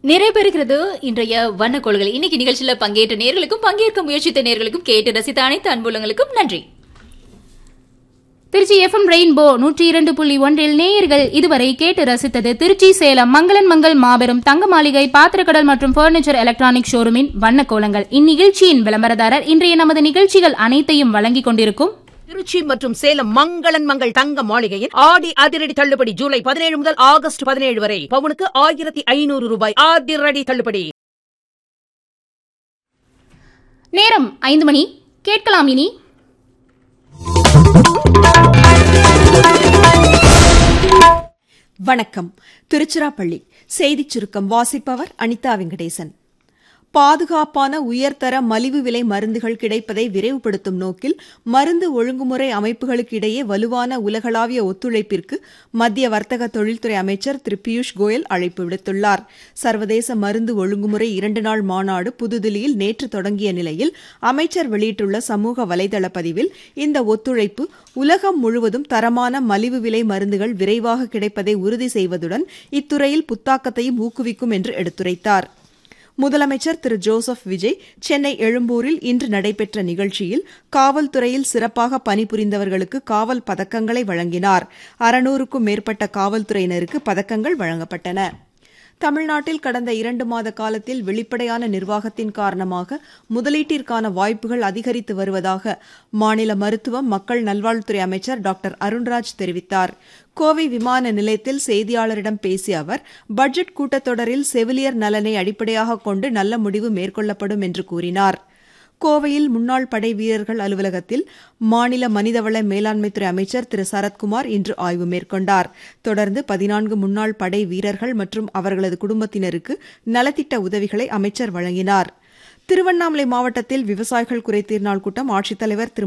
நிறைவேறுகிறது இன்றைய வண்ணக்கோள்கள் இன்னைக்கு நிகழ்ச்சியில பங்கேற்ற நேர்களுக்கும் பங்கேற்க முயற்சித்த நேர்களுக்கும் கேட்டு ரசித்த அனைத்து அன்புள்ளங்களுக்கும் நன்றி திருச்சி எஃப்எம் ரெயின்போ நூற்றி இரண்டு புள்ளி ஒன்றில் நேயர்கள் இதுவரை கேட்டு ரசித்தது திருச்சி சேலம் மங்களன் மங்கள் மாபெரும் தங்க மாளிகை பாத்திரக்கடல் மற்றும் பர்னிச்சர் எலக்ட்ரானிக் ஷோரூமின் வண்ணக்கோலங்கள் இந்நிகழ்ச்சியின் விளம்பரதாரர் இன்றைய நமது நிகழ்ச்சிகள் அனைத்தையும் வழங்கிக் கொண்டிருக்கும் திருச்சி மற்றும் சேலம் மங்களன் மங்கள் தங்க மாளிகையின் ஆடி அதிரடி தள்ளுபடி ஜூலை பதினேழு முதல் ஆகஸ்ட் பதினேழு வரை பவுனுக்கு ஆயிரத்தி ஐநூறு ரூபாய் அதிரடி தள்ளுபடி நேரம் ஐந்து மணி கேட்கலாம் இனி வணக்கம் திருச்சிராப்பள்ளி செய்திச் சுருக்கம் வாசிப்பவர் அனிதா வெங்கடேசன் பாதுகாப்பான உயர்தர மலிவு விலை மருந்துகள் கிடைப்பதை விரைவுபடுத்தும் நோக்கில் மருந்து ஒழுங்குமுறை அமைப்புகளுக்கு இடையே வலுவான உலகளாவிய ஒத்துழைப்பிற்கு மத்திய வர்த்தக தொழில்துறை அமைச்சர் திரு பியூஷ் கோயல் அழைப்பு விடுத்துள்ளார் சர்வதேச மருந்து ஒழுங்குமுறை இரண்டு நாள் மாநாடு புதுதில்லியில் நேற்று தொடங்கிய நிலையில் அமைச்சர் வெளியிட்டுள்ள சமூக வலைதள பதிவில் இந்த ஒத்துழைப்பு உலகம் முழுவதும் தரமான மலிவு விலை மருந்துகள் விரைவாக கிடைப்பதை உறுதி செய்வதுடன் இத்துறையில் புத்தாக்கத்தையும் ஊக்குவிக்கும் என்று எடுத்துரைத்தார் முதலமைச்சர் திரு ஜோசப் விஜய் சென்னை எழும்பூரில் இன்று நடைபெற்ற நிகழ்ச்சியில் காவல்துறையில் சிறப்பாக பணிபுரிந்தவர்களுக்கு காவல் பதக்கங்களை வழங்கினார் அறுநூறுக்கும் மேற்பட்ட காவல்துறையினருக்கு பதக்கங்கள் வழங்கப்பட்டன தமிழ்நாட்டில் கடந்த இரண்டு மாத காலத்தில் வெளிப்படையான நிர்வாகத்தின் காரணமாக முதலீட்டிற்கான வாய்ப்புகள் அதிகரித்து வருவதாக மாநில மருத்துவம் மக்கள் நல்வாழ்வுத்துறை அமைச்சர் டாக்டர் அருண்ராஜ் தெரிவித்தார் கோவை விமான நிலையத்தில் செய்தியாளரிடம் பேசிய அவர் பட்ஜெட் கூட்டத்தொடரில் செவிலியர் நலனை அடிப்படையாக கொண்டு நல்ல முடிவு மேற்கொள்ளப்படும் என்று கூறினார் கோவையில் முன்னாள் படை வீரர்கள் அலுவலகத்தில் மாநில மனிதவள மேலாண்மைத்துறை அமைச்சர் திரு சரத்குமார் இன்று ஆய்வு மேற்கொண்டார் தொடர்ந்து பதினான்கு முன்னாள் படை வீரர்கள் மற்றும் அவர்களது குடும்பத்தினருக்கு நலத்திட்ட உதவிகளை அமைச்சர் வழங்கினார் திருவண்ணாமலை மாவட்டத்தில் விவசாயிகள் குறைதீர் நாள் கூட்டம் ஆட்சித்தலைவர் திரு